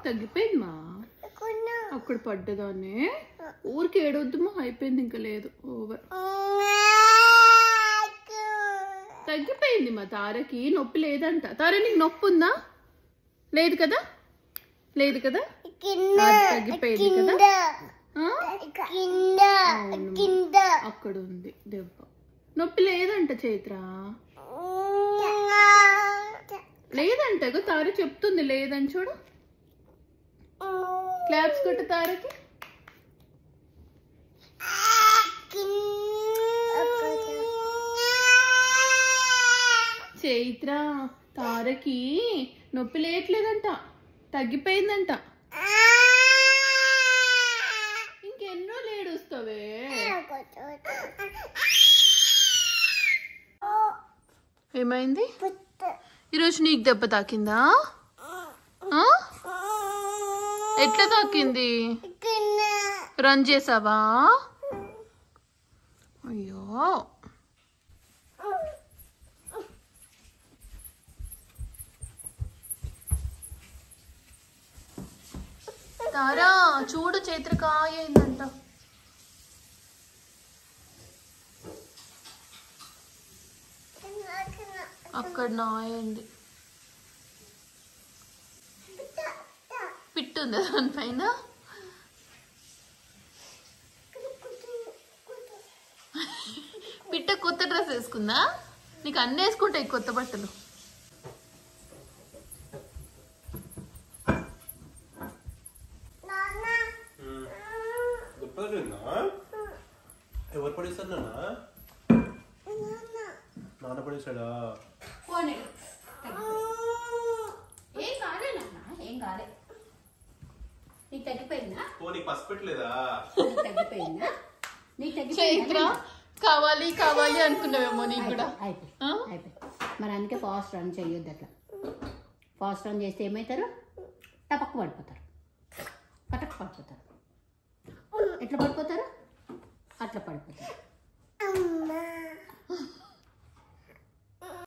తగ్గిపోయిందమ్మా అక్కడ పడ్డదాన్ని ఊరికి ఏడొద్దుమా అయిపోయింది ఇంకా లేదు ఓవర్ తగ్గిపోయింది మా తారకి నొప్పి లేదంట తార నీకు నొప్పి ఉందా లేదు కదా లేదు కదా అది తగ్గిపోయింది కదా ఆ? అవును. అక్కడ ఉంది దెబ్బ నొప్పి లేదంట చైత్ర లేదంట ఇగో తార చెప్తుంది లేదని చూడు క్లాప్స్ కొట్టు తారకి చైత్ర తారకి నొప్పి లేయట్లేదంట తగ్గిపోయిందంట ఇంకెన్నో లేడుస్తావే ఏమైంది ఈరోజు నీకు దెబ్బ తాకిందా ఆ? ఎట్లా తాకింది రన్ చేసావా అయ్యో తారా చూడు చైత్ర కాయ అయిందంట అక్కడ నాయంది పిట్టుందా దానిపైన పిట్ట కొత్త డ్రెస్ వేసుకుందా నీకు అన్నీ వేసుకుంటాయి కొత్త బట్టలు దెబ్బతిన్నా ఎవరు పడేశారు నాన్న నాన్న పడేశాడా ఏం కాలే నాన్న ఏం కాలే నీకు తగ్గిపోయిందా ఓ నీకు పసి పెట్టలేదా నీకు తగ్గిపోయిందా నీకు చైత్ర తగ్గిపోయిందా కావాలి కావాలి అనుకున్నావేమో నీకు కూడా అయిపోయి ఆ? అయిపోయి మరి అందుకే ఫాస్ట్ రన్ చేయొద్దు అట్లా ఫాస్ట్ రన్ చేస్తే ఏమవుతారు టపక్ పడిపోతారు పటక్ పడిపోతారు ఎట్లా పడిపోతారు అట్లా పడిపోతారు